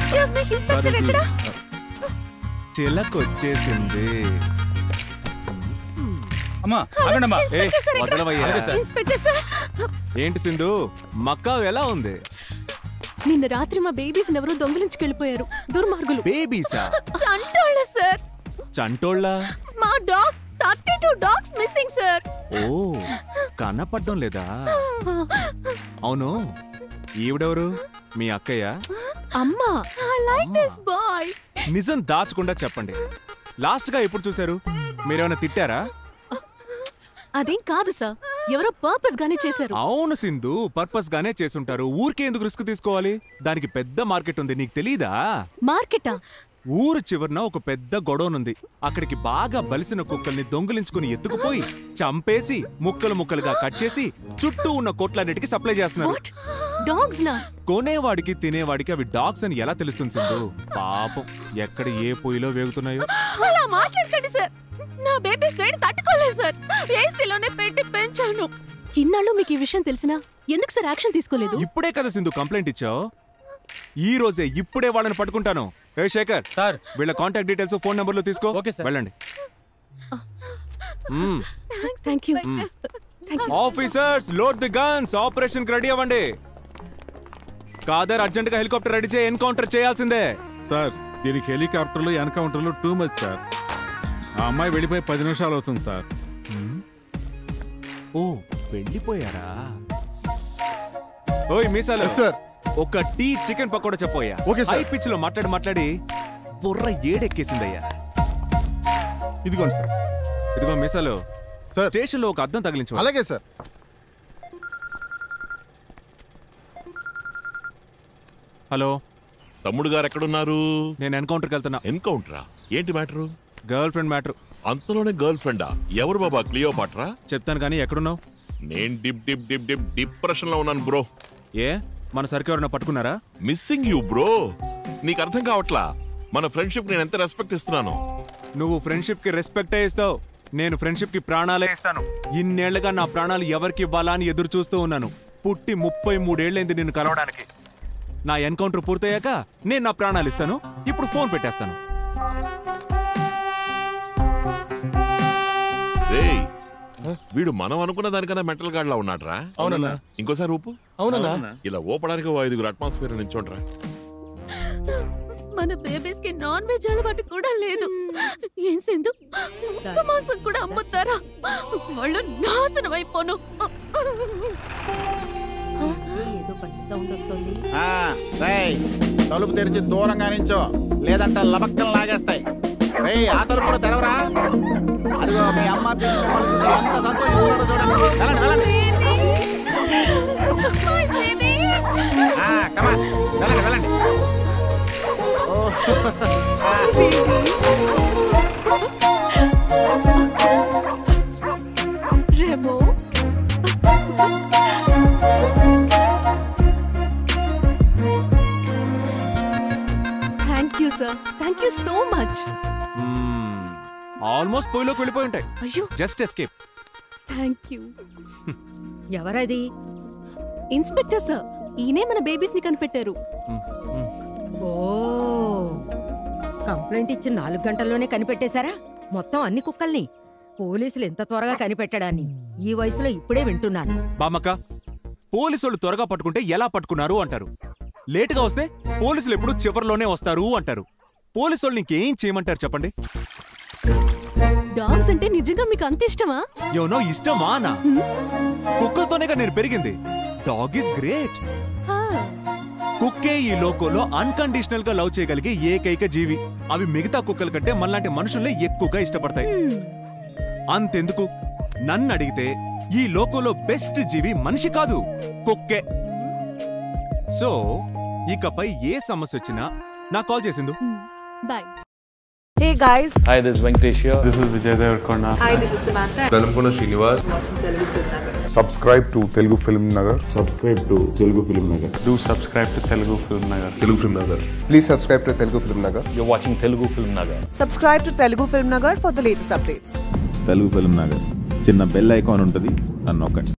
Excuse me inspector ఎక్కడ చిలకొచ్చేసింది అమ్మా ఆగండమ్మా ఏ inspector sir ఎక్కడ? వదలవయ్యా అలాగే సార్. ఇన్స్పెక్టర్ సార్ ఏంటి సింధు మక్కా ఎలా ఉంది నిన్న రాత్రి మా బేబీస్ ఎవరో దొంగిలించుకెళ్ళిపోయారు దుర్మార్గులు బేబీసా చంటోళ్ళ సార్ చంటోళ్ళ మా dogs thirty two dogs missing sir ఓ కనపడడం లేదా అవును ఈవిడెవరు మీ అక్కయ్య అమ్మా ఐ లైక్ దిస్ బాయ్ నిజం దాచకుండా చెప్పండి లాస్ట్ గా ఎప్పుడు చూశారు మీరేమైనా తిట్టారా అదేం కాదు సార్ ఎవరో పర్పస్ గానే చేశారు అవును సింధు పర్పస్ గానే చేసుంటారు ఊరికే ఎందుకు రిస్క్ తీసుకోవాలి దానికి పెద్ద మార్కెట్ ఉంది నీకు తెలీదా మార్కెటా ఊరు చివరన ఒక పెద్ద గొడవనుంది అక్కడికి బాగా బలిసిన కుక్కల్ని దొంగిలించుకుని ఎత్తుకుపోయి చంపేసి ముక్కలు ముక్కలుగా కట్ చేసి చుట్టూ ఉన్న కొట్లన్నిటికి సప్లై చేస్తున్నారు వాట్ డాగ్స్ నా కొనేవాడికి తినేవాడికి అవి డాగ్స్ అని ఎలా తెలుస్తుంది సింధు పాపం ఎక్కడ ఏ పొయ్యిలో వేగుతున్నాయో అలా మాట్లాడకండి సార్ నా బేబీస్ వేడి తట్టుకోలేదు సార్ ఏసీలోనే పెట్టి పెంచాను ఇన్నాళ్ళు మీకు ఈ విషయం తెలిసినా ఎందుకు సార్ యాక్షన్ తీసుకోలేదు ఇప్పుడే కదా సింధు కంప్లైంట్ ఇచ్చావు ఈ రోజే ఇప్పుడే వాళ్ళని పట్టుకుంటాను ఏ శేఖర్ సార్ వీళ్ళ కాంటాక్ట్ డీటెయిల్స్ ఫోన్ నెంబర్లు తీసుకో ఓకే సార్. వెళ్ళండి మ్మ్. Thank you officers load the guns operation ready అవ్వండి కాదర్ అర్జెంట్ గా హెలికాప్టర్ రెడీ చేయి ఎన్కౌంటర్ చేయాల్సిందే సార్ దీనికి హెలికాప్టర్లు ఎన్కౌంటర్లు టూ మచ్ సార్ ఆ అమ్మాయి వెళ్ళిపోయి పది నిమిషాలు అవుతుంది సార్ ఓ వెళ్ళిపోయారా ఓయ్ మీసాలు సార్ ఒక టీ చికెన్ పకోడా చెప్పోయా ఓకే, సార్. హై పిచ్ లో మాట్లాడి మాట్లాడి బుర్ర ఏడెక్కేసిందయ్యా ఇదిగోండి సార్ ఇదిగో మీసాలు సార్ స్టేషన్ లో ఒక అద్దం తగిలించు అలాగే సార్ హలో తమ్ముడు గారు ఎక్కడున్నారు నేను ఎన్కౌంటర్కి వెళ్తున్నా ఎన్కౌంటరా ఏంటి మ్యాటరు గర్ల్ ఫ్రెండ్ మ్యాటర్ అంతలోనే గర్ల్ ఫ్రెండా ఎవరు బాబా క్లియో పాట్రా చెప్తాను కానీ ఎక్కడున్నావు నేను dip dip dip dip depression లో ఉన్నాను బ్రో ఏ మన సరికి ఎవరైనా పట్టుకున్నారా మిస్సింగ్ యూ బ్రో నీకు అర్థం కావట్లా మన ఫ్రెండ్షిప్ నేను ఎంత రెస్పెక్ట్ ఇస్తున్నాను నువ్వు ఫ్రెండ్షిప్ కి రెస్పెక్టే ఇస్తావు నేను ఫ్రెండ్షిప్ కి ప్రాణాలే ఇస్తాను ఇన్నేళ్లుగా నా ప్రాణాలు ఎవరికి ఇవ్వాలా అని ఎదురు చూస్తూ ఉన్నాను పుట్టి ముప్పై మూడేళ్లైంది నిన్ను కలవడానికి నా ఎన్కౌంటర్ పూర్తయ్యాక నేను నా ప్రాణాలు ఇస్తాను ఇప్పుడు ఫోన్ పెట్టేస్తాను రేయ్ వీడు మనం అనుకున్న దానికన్నా మెంటల్ గాడ్ లా ఉన్నాడ్రా అవునన్నా ఇంకోసారి ఊపు అవునన్నా ఇలా ఊపడానికి ఓ ఐదుగురు అట్మాస్ఫియర్ నించోండ్రా మన బేబీస్ కి నాన్ వెజ్ అలవాటు కూడా లేదు ఏం సింధు ఒక్క మాసం కూడా అమ్ముతారా వాళ్ళు నాశనం అయిపోను ఏదో పట్టి సౌండ్ వస్తుంది ఆ, రేయ్ తలుపు తెరిచి దూరంగా నించో లేదంటే లబక్కలు లాగేస్తాయి రేయ్ ఆ తలుపు కూడా తెరవరా అదిగో మీ అమ్మ పిన్ని మిమ్మల్ని చూసి ఎంత సంతోషిస్తున్నారో చూడండి వెళ్ళండి వెళ్ళండి ఆ, come on. వెళ్ళండి వెళ్ళండి ఓ, Remo thank you sir thank you so much almost పొయ్యిలోకి వెళ్ళిపోయి ఉంటాయి అయ్యో జస్ట్ ఎస్కేప్ థ్యాంక్ యూ ఎవరది ఇన్స్పెక్టర్ సార్ ఈయనే మన బేబీస్ ని కనిపెట్టారు ఓ కంప్లైంట్ ఇచ్చి నాలుగు గంటల్లోనే కనిపెట్టేశారా మొత్తం అన్ని కుక్కల్ని పోలీసులు ఎంత త్వరగా కనిపెట్టడాన్ని ఈ వయసులో ఇప్పుడే వింటున్నాను బామక్క పోలీసులు త్వరగా పట్టుకుంటే ఎలా పట్టుకున్నారు అంటారు లేటుగా వస్తే పోలీసులు ఎప్పుడు చివరిలోనే వస్తారు అంటారు పోలీసులు ఇంకేం చేయమంటారు చెప్పండి డాగ్స్ అంటే నిజంగా మీకు అంత ఇష్టమా యోనో ఇష్టమా నా కుక్కతోనేగా నేను పెరిగింది డాగ్ ఇస్ గ్రేట్ హా, కుక్కే ఈ లోకంలో అన్కండిషనల్ గా లవ్ చేయగలిగే ఏకైక జీవి అవి మిగతా కుక్కల కంటే మనలాంటి మనుషుల్ని ఎక్కువగా ఇష్టపడతాయి అంతెందుకు నన్ను అడిగితే ఈ లోకంలో బెస్ట్ జీవి మనిషి కాదు కుక్కే సో ఇకపై ఏ సమస్య వచ్చినా నాకు కాల్ చేసిండు bye Hey guys, Hi, this is Venkatesh here. This is Vijay Devarakonda hi, this is Samantha. Velankonda Srinivas subscribe to Telugu film Nagar subscribe to Telugu film Nagar do subscribe to Telugu film Nagar Telugu film Nagar please subscribe to Telugu film Nagar You're watching Telugu Film Nagar. Subscribe to Telugu Film Nagar for the latest updates. Telugu film Nagar చిన్న bell icon ఉంటుంది దాన్ని నొక్కండి